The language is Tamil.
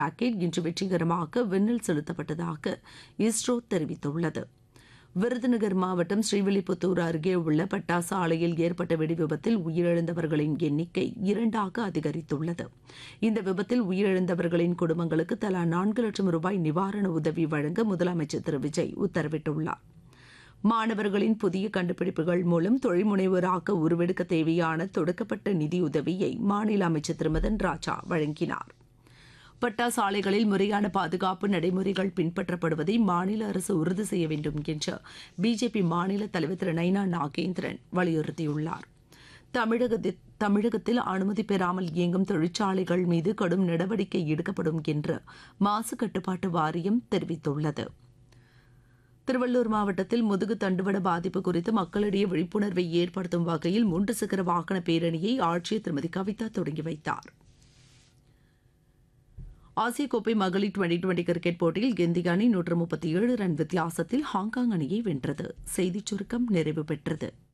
ராக்கெட் இன்று வெற்றிகரமாக விண்ணில் செலுத்தப்பட்டதாக இஸ்ரோ தெரிவித்துள்ளது விருதுநகர் மாவட்டம் ஸ்ரீவில்லிபுத்தூர் அருகே உள்ள பட்டாசு ஆலையில் ஏற்பட்ட வெடிவிபத்தில் உயிரிழந்தவர்களின் எண்ணிக்கை இரண்டாக அதிகரித்துள்ளது இந்த விபத்தில் உயிரிழந்தவர்களின் குடும்பங்களுக்கு தலா நான்கு லட்சம் ரூபாய் நிவாரண உதவி வழங்க முதலமைச்சர் திரு விஜய் உத்தரவிட்டுள்ளார் மாணவர்களின் புதிய கண்டுபிடிப்புகள் மூலம் தொழில்முனைவோராக உருவெடுக்க தேவையான தொடக்கப்பட்ட நிதியுதவியை மாநில அமைச்சர் திரு மதன் ராஜா வழங்கினார் பட்டாசு ஆலைகளில் முறையான பாதுகாப்பு நடைமுறைகள் பின்பற்றப்படுவதை மாநில அரசு உறுதி செய்ய வேண்டும் என்று பிஜேபி மாநில தலைவர் திரு நைனா நாகேந்திரன் வலியுறுத்தியுள்ளார் தமிழகத்தில் தமிழகத்தில் அனுமதி பெறாமல் இயங்கும் தொழிற்சாலைகள் மீது கடும் நடவடிக்கை எடுக்கப்படும் என்று மாசு கட்டுப்பாட்டு வாரியம் தெரிவித்துள்ளது திருவள்ளூர் மாவட்டத்தில் முதுகு தண்டுவட பாதிப்பு குறித்து மக்களிடையே விழிப்புணர்வை ஏற்படுத்தும் வகையில் மூன்று சக்கர வாகன பேரணியை ஆட்சியர் திருமதி கவிதா தொடங்கி வைத்தார் ஆசிய கோப்பை மகளிர் டுவெண்டி டுவெண்டி கிரிக்கெட் போட்டியில் இந்திய அணி நூற்று முப்பத்தி ஏழு ரன் வித்தியாசத்தில் ஹாங்காங் அணியை வென்றது செய்திச் சுருக்கம் நிறைவு பெற்றது